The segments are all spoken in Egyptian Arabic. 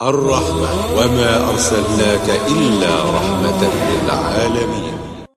الرحمة وما أرسلناك إلا رحمة للعالمين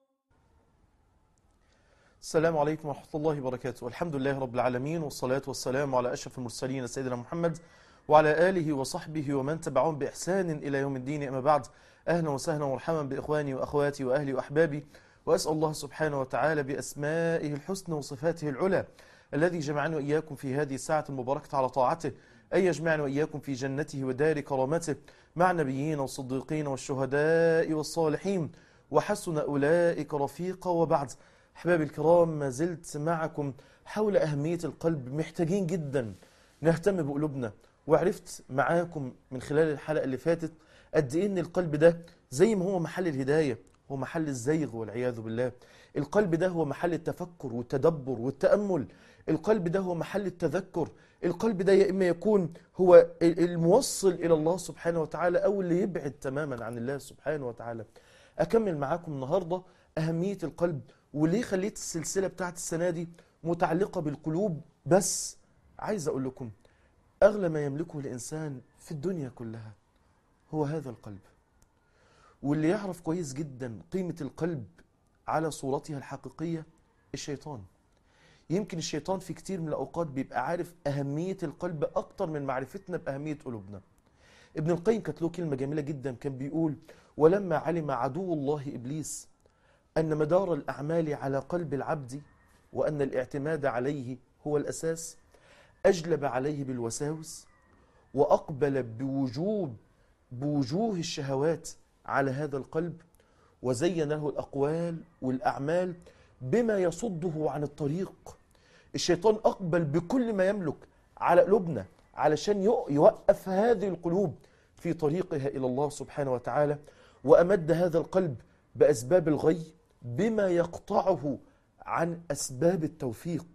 السلام عليكم ورحمة الله وبركاته الحمد لله رب العالمين والصلاة والسلام على أشرف المرسلين سيدنا محمد وعلى آله وصحبه ومن تبعهم بإحسان إلى يوم الدين أما بعد أهلا وسهلا ومرحبا بإخواني وأخواتي وأهلي وأحبابي وأسأل الله سبحانه وتعالى بأسمائه الحسنى وصفاته العلى الذي جمعنا وإياكم في هذه الساعة المباركة على طاعته أن يجمعنا وإياكم في جنته ودار كرامته مع النبيين والصديقين والشهداء والصالحين وحسن أولئك رفيقا وبعد أحبابي الكرام ما زلت معكم حول أهمية القلب محتاجين جدا نهتم بقلوبنا وعرفت معاكم من خلال الحلقة اللي فاتت قد إيه إن القلب ده زي ما هو محل الهداية هو محل الزيغ والعياذ بالله القلب ده هو محل التفكر والتدبر والتأمل القلب ده هو محل التذكر القلب ده يا إما يكون هو الموصل إلى الله سبحانه وتعالى أو اللي يبعد تماما عن الله سبحانه وتعالى أكمل معاكم النهاردة أهمية القلب وليه خليت السلسلة بتاعت السنة دي متعلقة بالقلوب بس عايز أقول لكم أغلى ما يملكه الإنسان في الدنيا كلها هو هذا القلب واللي يعرف كويس جدا قيمة القلب على صورتها الحقيقية الشيطان يمكن الشيطان في كتير من الأوقات بيبقى عارف أهمية القلب أكتر من معرفتنا بأهمية قلوبنا ابن القيم كانت له كلمة جميلة جدا كان بيقول ولما علم عدو الله إبليس أن مدار الأعمال على قلب العبد وأن الاعتماد عليه هو الأساس أجلب عليه بالوساوس وأقبل بوجوب بوجوه الشهوات على هذا القلب وزين له الأقوال والأعمال بما يصده عن الطريق الشيطان أقبل بكل ما يملك على قلوبنا علشان يوقف هذه القلوب في طريقها إلى الله سبحانه وتعالى وأمد هذا القلب بأسباب الغي بما يقطعه عن أسباب التوفيق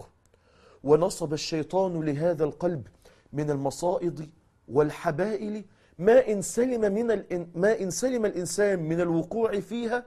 ونصب الشيطان لهذا القلب من المصائد والحبائل ما إن سلم من الإن ما إن سلم الإنسان من الوقوع فيها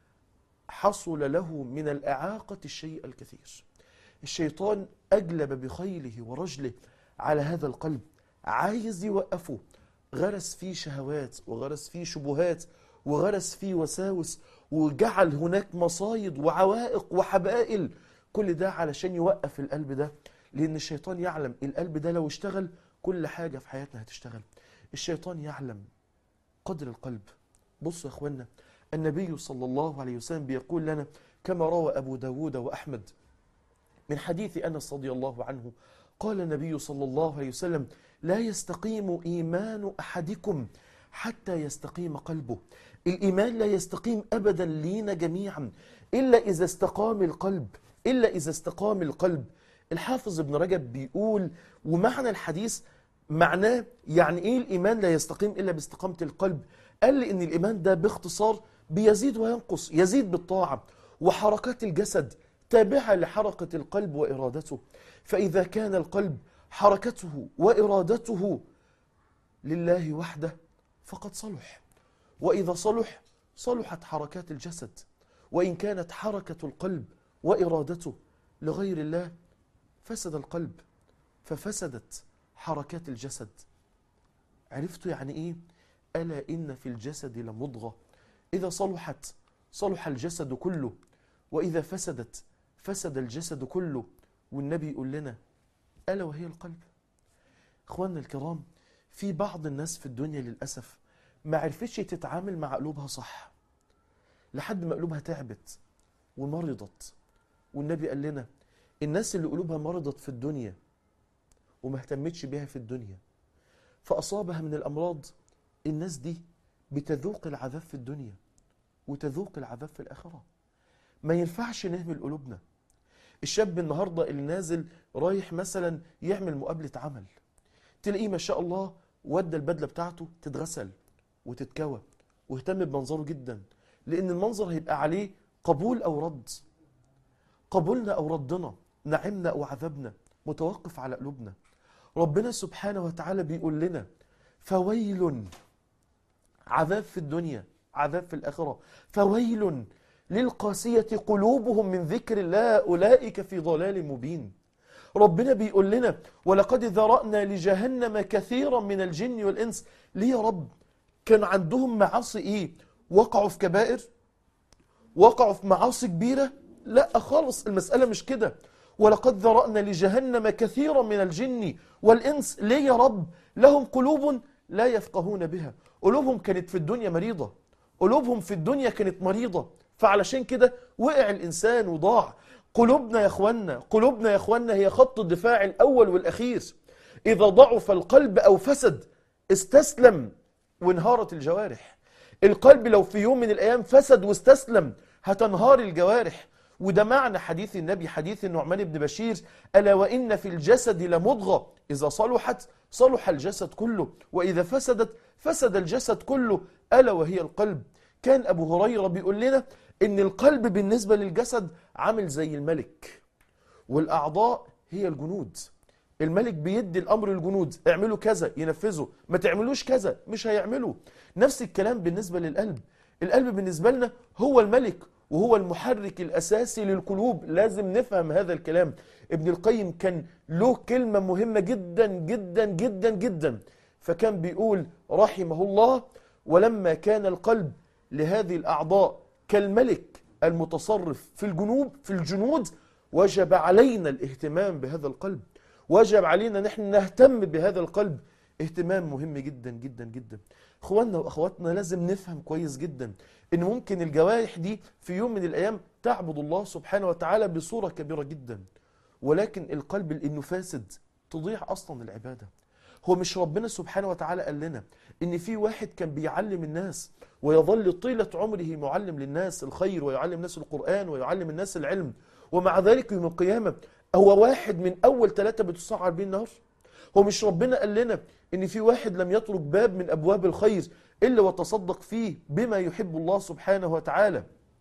حصل له من الإعاقة الشيء الكثير الشيطان أجلب بخيله ورجله على هذا القلب عايز يوقفه غرس فيه شهوات وغرس فيه شبهات وغرس فيه وساوس وجعل هناك مصايد وعوائق وحبائل كل ده علشان يوقف القلب ده لأن الشيطان يعلم القلب ده لو اشتغل كل حاجة في حياتنا هتشتغل الشيطان يعلم قدر القلب بصوا يا أخوانا النبي صلى الله عليه وسلم بيقول لنا كما روى أبو داود وأحمد من حديث أنس رضي الله عنه قال النبي صلى الله عليه وسلم لا يستقيم إيمان أحدكم حتى يستقيم قلبه الإيمان لا يستقيم أبدا لينا جميعا إلا إذا استقام القلب إلا إذا استقام القلب الحافظ ابن رجب بيقول ومعنى الحديث معناه يعني إيه الإيمان لا يستقيم إلا باستقامة القلب قال لي إن الإيمان ده باختصار بيزيد وينقص يزيد بالطاعة وحركات الجسد تابعة لحركة القلب وإرادته فإذا كان القلب حركته وإرادته لله وحده فقد صلح وإذا صلح صلحت حركات الجسد وإن كانت حركة القلب وإرادته لغير الله فسد القلب ففسدت حركات الجسد عرفتوا يعني إيه؟ ألا إن في الجسد لمضغة إذا صلحت صلح الجسد كله وإذا فسدت فسد الجسد كله والنبي يقول لنا ألا وهي القلب إخواننا الكرام في بعض الناس في الدنيا للأسف ما عرفتش تتعامل مع قلوبها صح لحد ما قلوبها تعبت ومرضت والنبي قال لنا الناس اللي قلوبها مرضت في الدنيا وما اهتمتش بها في الدنيا فأصابها من الأمراض الناس دي بتذوق العذاب في الدنيا وتذوق العذاب في الآخرة ما ينفعش نهمل قلوبنا الشاب النهاردة اللي نازل رايح مثلا يعمل مقابلة عمل تلاقيه ما شاء الله ودى البدلة بتاعته تتغسل وتتكوى واهتم بمنظره جدا لأن المنظر هيبقى عليه قبول أو رد قبولنا أو ردنا نعمنا أو عذابنا متوقف على قلوبنا ربنا سبحانه وتعالى بيقول لنا فويل عذاب في الدنيا عذاب في الآخرة فويل للقاسية قلوبهم من ذكر الله أولئك في ضلال مبين ربنا بيقول لنا ولقد ذرأنا لجهنم كثيرا من الجن والإنس ليه يا رب كان عندهم معاصي إيه وقعوا في كبائر وقعوا في معاصي كبيرة لا خالص المسألة مش كده ولقد ذرأنا لجهنم كثيرا من الجن والإنس ليه يا رب لهم قلوب لا يفقهون بها قلوبهم كانت في الدنيا مريضة قلوبهم في الدنيا كانت مريضة فعلشان كده وقع الإنسان وضاع قلوبنا يا أخوانا قلوبنا يا أخوانا هي خط الدفاع الأول والأخير إذا ضعف القلب أو فسد استسلم وانهارت الجوارح القلب لو في يوم من الأيام فسد واستسلم هتنهار الجوارح وده معنى حديث النبي حديث النعمان بن بشير ألا وإن في الجسد لمضغة إذا صلحت صلح الجسد كله وإذا فسدت فسد الجسد كله ألا وهي القلب كان أبو هريرة بيقول لنا إن القلب بالنسبة للجسد عامل زي الملك والأعضاء هي الجنود الملك بيدي الأمر للجنود اعملوا كذا ينفذوا ما تعملوش كذا مش هيعملوا نفس الكلام بالنسبة للقلب القلب بالنسبة لنا هو الملك وهو المحرك الأساسي للقلوب لازم نفهم هذا الكلام ابن القيم كان له كلمة مهمة جدا جدا جدا جدا فكان بيقول رحمه الله ولما كان القلب لهذه الأعضاء كالملك المتصرف في الجنوب في الجنود وجب علينا الاهتمام بهذا القلب وجب علينا نحن نهتم بهذا القلب اهتمام مهم جدا جدا جدا اخواننا واخواتنا لازم نفهم كويس جدا ان ممكن الجوارح دي في يوم من الايام تعبد الله سبحانه وتعالى بصورة كبيرة جدا ولكن القلب لانه فاسد تضيع اصلا العبادة هو مش ربنا سبحانه وتعالى قال لنا ان في واحد كان بيعلم الناس ويظل طيلة عمره معلم للناس الخير ويعلم الناس القرآن ويعلم الناس العلم ومع ذلك يوم القيامة هو واحد من أول ثلاثة بتسعر بيه النار هو مش ربنا قال لنا ان في واحد لم يترك باب من أبواب الخير إلا وتصدق فيه بما يحب الله سبحانه وتعالى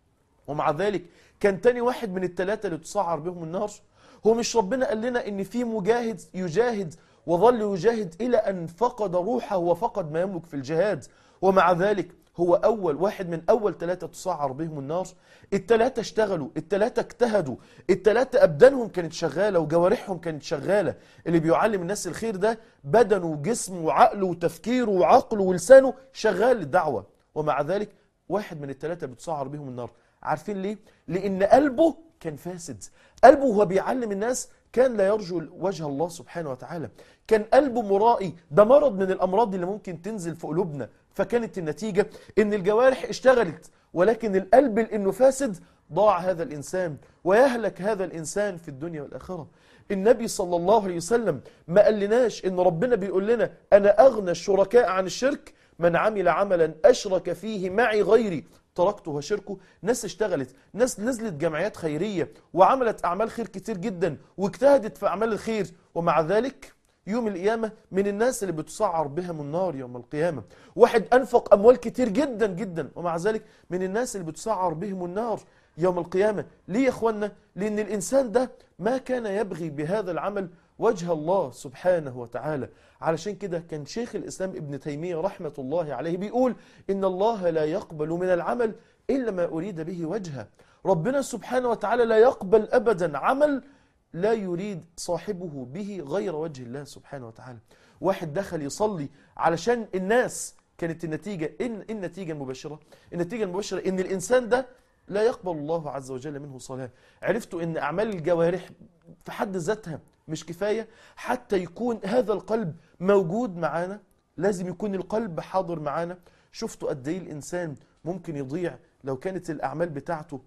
ومع ذلك كان تاني واحد من الثلاثة اللي تسعر بهم النار هو مش ربنا قال لنا ان في مجاهد يجاهد وظل يجاهد إلى أن فقد روحه وفقد ما يملك في الجهاد ومع ذلك هو أول واحد من أول ثلاثة تسعر بهم النار الثلاثة اشتغلوا الثلاثة اجتهدوا الثلاثة أبدانهم كانت شغالة وجوارحهم كانت شغالة اللي بيعلم الناس الخير ده بدنه وجسمه وعقله وتفكيره وعقله ولسانه شغال للدعوة ومع ذلك واحد من الثلاثة بتسعر بهم النار عارفين ليه؟ لأن قلبه كان فاسد قلبه وهو بيعلم الناس كان لا يرجو وجه الله سبحانه وتعالى كان قلبه مرائي ده مرض من الأمراض اللي ممكن تنزل في قلوبنا فكانت النتيجة ان الجوارح اشتغلت ولكن القلب لانه فاسد ضاع هذا الإنسان ويهلك هذا الإنسان في الدنيا والآخرة النبي صلى الله عليه وسلم ما قال لناش ان ربنا بيقول لنا أنا أغنى الشركاء عن الشرك من عمل عملا أشرك فيه معي غيري تركته وشركه ناس اشتغلت ناس نزلت جمعيات خيرية وعملت أعمال خير كتير جدا واجتهدت في أعمال الخير ومع ذلك يوم القيامة من الناس اللي بتسعر بهم النار يوم القيامة واحد أنفق أموال كتير جدا جدا ومع ذلك من الناس اللي بتسعر بهم النار يوم القيامة ليه يا أخوانا؟ لأن الإنسان ده ما كان يبغي بهذا العمل وجه الله سبحانه وتعالى علشان كده كان شيخ الإسلام ابن تيمية رحمة الله عليه بيقول إن الله لا يقبل من العمل إلا ما أريد به وجهه ربنا سبحانه وتعالى لا يقبل أبدا عمل لا يريد صاحبه به غير وجه الله سبحانه وتعالى واحد دخل يصلي علشان الناس كانت النتيجة إن النتيجة المباشرة النتيجة المباشرة إن الإنسان ده لا يقبل الله عز وجل منه صلاة عرفتوا إن أعمال الجوارح في حد ذاتها مش كفاية حتى يكون هذا القلب موجود معانا لازم يكون القلب حاضر معانا شفتوا قد ايه الإنسان ممكن يضيع لو كانت الأعمال بتاعته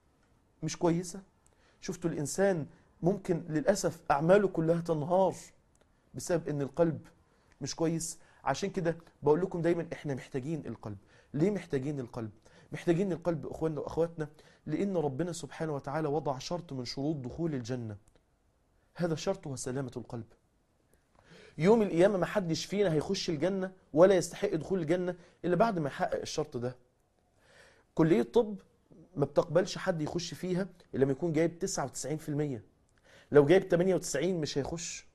مش كويسة شفتوا الإنسان ممكن للأسف أعماله كلها تنهار بسبب أن القلب مش كويس عشان كده بقول لكم دايما احنا محتاجين القلب ليه محتاجين القلب محتاجين القلب اخواننا واخواتنا لان ربنا سبحانه وتعالى وضع شرط من شروط دخول الجنة هذا الشرط هو سلامة القلب يوم القيامة ما حدش فينا هيخش الجنة ولا يستحق دخول الجنة إلا بعد ما يحقق الشرط ده كلية طب ما بتقبلش حد يخش فيها إلا لما يكون جايب 99% لو جايب 98 مش هيخش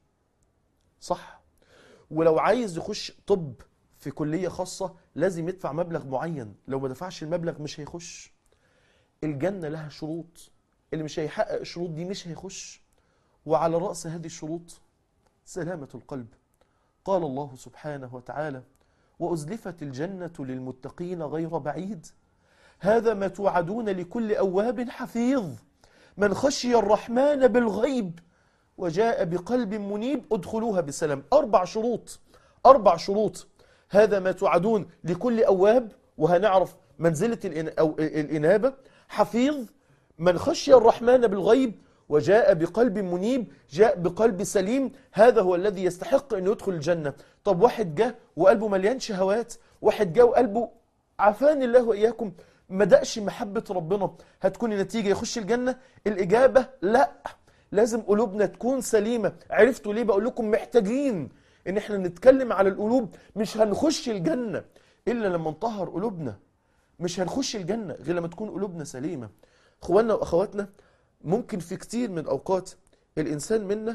صح ولو عايز يخش طب في كلية خاصة لازم يدفع مبلغ معين لو ما دفعش المبلغ مش هيخش الجنة لها شروط اللي مش هيحقق الشروط دي مش هيخش وعلى رأس هذه الشروط سلامة القلب قال الله سبحانه وتعالى وأزلفت الجنة للمتقين غير بعيد هذا ما توعدون لكل أواب حفيظ من خشي الرحمن بالغيب وجاء بقلب منيب ادخلوها بسلام أربع شروط أربع شروط هذا ما توعدون لكل أواب وهنعرف منزلة الإن- أو الإنابة حفيظ من خشي الرحمن بالغيب وجاء بقلب منيب جاء بقلب سليم هذا هو الذي يستحق أن يدخل الجنة طب واحد جه وقلبه مليان شهوات واحد جه وقلبه عافاني الله وإياكم ما دقش محبة ربنا هتكون النتيجة يخش الجنة الإجابة لا لازم قلوبنا تكون سليمة عرفتوا ليه بقول لكم محتاجين ان احنا نتكلم على القلوب مش هنخش الجنة الا لما نطهر قلوبنا مش هنخش الجنة غير لما تكون قلوبنا سليمة اخواننا واخواتنا ممكن في كتير من الاوقات الانسان منا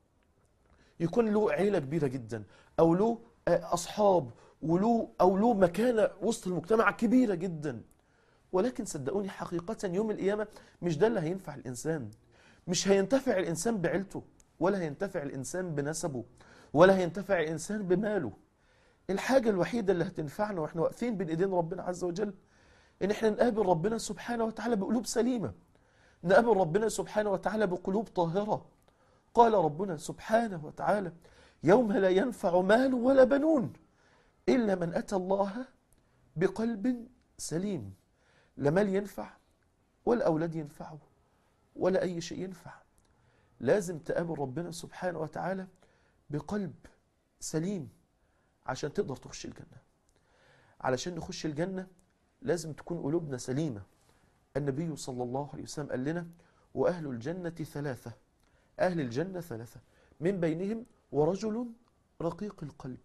يكون له عيلة كبيرة جدا او له آه، اصحاب وله او له مكانة وسط المجتمع كبيرة جدا ولكن صدقوني حقيقة يوم القيامة مش ده اللي هينفع الإنسان مش هينتفع الإنسان بعيلته ولا هينتفع الإنسان بنسبه ولا هينتفع الإنسان بماله الحاجة الوحيدة اللي هتنفعنا وإحنا واقفين بين إيدين ربنا عز وجل إن إحنا نقابل ربنا سبحانه وتعالى بقلوب سليمة نقابل ربنا سبحانه وتعالى بقلوب طاهرة قال ربنا سبحانه وتعالى يوم لا ينفع مال ولا بنون إلا من أتى الله بقلب سليم لا مال ينفع ولا أولاد ينفعوا ولا أي شيء ينفع لازم تقابل ربنا سبحانه وتعالى بقلب سليم عشان تقدر تخش الجنة علشان نخش الجنة لازم تكون قلوبنا سليمة النبي صلى الله عليه وسلم قال لنا وأهل الجنة ثلاثة أهل الجنة ثلاثة من بينهم ورجل رقيق القلب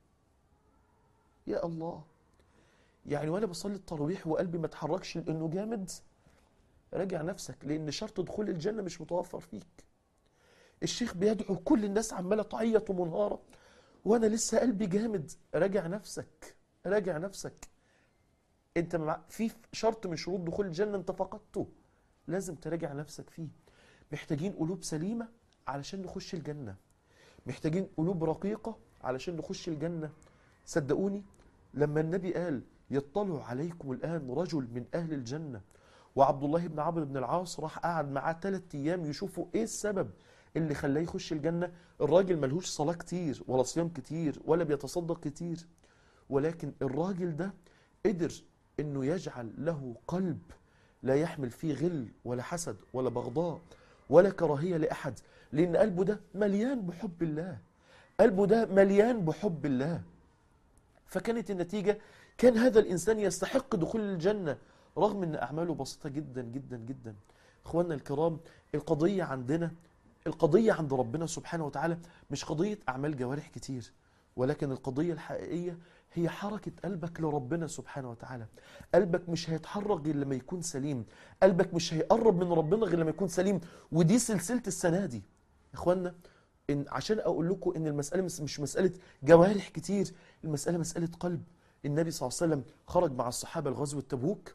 يا الله يعني وانا بصلي التراويح وقلبي ما اتحركش لانه جامد راجع نفسك لان شرط دخول الجنه مش متوفر فيك الشيخ بيدعو كل الناس عماله تعيط ومنهاره وانا لسه قلبي جامد راجع نفسك راجع نفسك انت مع في شرط من شروط دخول الجنه انت فقدته لازم تراجع نفسك فيه محتاجين قلوب سليمه علشان نخش الجنه محتاجين قلوب رقيقه علشان نخش الجنه صدقوني لما النبي قال يطلع عليكم الآن رجل من أهل الجنة وعبد الله بن عمرو بن العاص راح قعد معاه ثلاث أيام يشوفوا إيه السبب اللي خلاه يخش الجنة الراجل ملهوش صلاة كتير ولا صيام كتير ولا بيتصدق كتير ولكن الراجل ده قدر إنه يجعل له قلب لا يحمل فيه غل ولا حسد ولا بغضاء ولا كراهية لأحد لأن قلبه ده مليان بحب الله قلبه ده مليان بحب الله فكانت النتيجة كان هذا الإنسان يستحق دخول الجنة رغم أن أعماله بسيطة جدا جدا جدا إخواننا الكرام القضية عندنا القضية عند ربنا سبحانه وتعالى مش قضية أعمال جوارح كتير ولكن القضية الحقيقية هي حركة قلبك لربنا سبحانه وتعالى قلبك مش هيتحرك غير لما يكون سليم قلبك مش هيقرب من ربنا غير لما يكون سليم ودي سلسلة السنة دي إخواننا إن عشان أقول لكم إن المسألة مش مش مسألة جوارح كتير المسألة مسألة قلب النبي صلى الله عليه وسلم خرج مع الصحابة لغزوة تبوك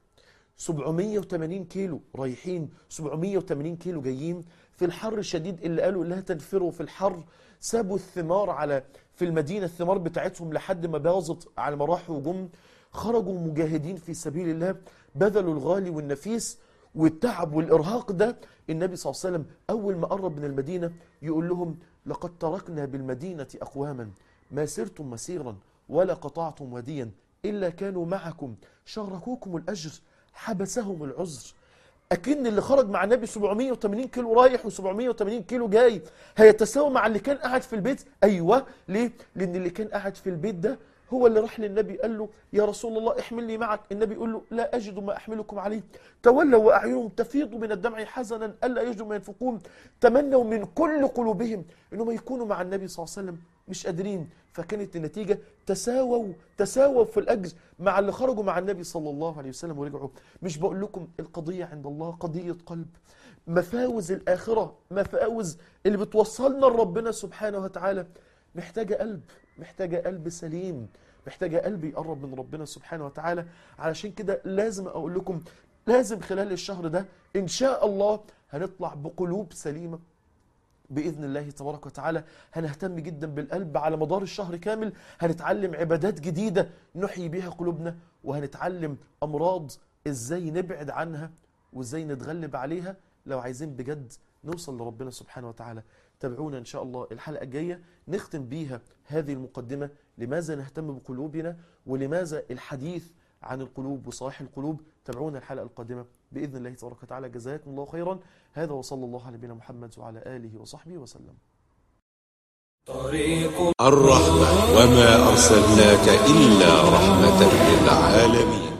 780 كيلو رايحين 780 كيلو جايين في الحر الشديد اللي قالوا لا تنفروا في الحر سابوا الثمار على في المدينة الثمار بتاعتهم لحد ما باظت على ما راحوا وجم خرجوا مجاهدين في سبيل الله بذلوا الغالي والنفيس والتعب والإرهاق ده النبي صلى الله عليه وسلم أول ما قرب من المدينة يقول لهم لقد تركنا بالمدينة أقواما ما سرتم مسيرا ولا قطعتم وديا إلا كانوا معكم شاركوكم الأجر حبسهم العذر أكن اللي خرج مع النبي 780 كيلو رايح و780 كيلو جاي هيتساوى مع اللي كان قاعد في البيت أيوة ليه؟ لأن اللي كان قاعد في البيت ده هو اللي راح للنبي قال له يا رسول الله احملني معك النبي يقول له لا أجد ما أحملكم عليه تولوا وأعينهم تفيض من الدمع حزنا ألا يجدوا ما ينفقون تمنوا من كل قلوبهم أنهم يكونوا مع النبي صلى الله عليه وسلم مش قادرين فكانت النتيجة تساووا تساووا في الأجر مع اللي خرجوا مع النبي صلى الله عليه وسلم ورجعوا مش بقول لكم القضية عند الله قضية قلب مفاوز الآخرة مفاوز اللي بتوصلنا لربنا سبحانه وتعالى محتاجة قلب محتاجة قلب سليم محتاجة قلب يقرب من ربنا سبحانه وتعالى علشان كده لازم أقول لكم لازم خلال الشهر ده إن شاء الله هنطلع بقلوب سليمة بإذن الله تبارك وتعالى هنهتم جدا بالقلب على مدار الشهر كامل هنتعلم عبادات جديدة نحيي بها قلوبنا وهنتعلم أمراض إزاي نبعد عنها وإزاي نتغلب عليها لو عايزين بجد نوصل لربنا سبحانه وتعالى تابعونا إن شاء الله الحلقة الجاية نختم بيها هذه المقدمة لماذا نهتم بقلوبنا ولماذا الحديث عن القلوب وصلاح القلوب تابعونا الحلقة القادمة بإذن الله تبارك وتعالى جزاكم الله خيرا هذا وصلى الله على نبينا محمد وعلى آله وصحبه وسلم الرحمة وما أرسلناك إلا رحمة للعالمين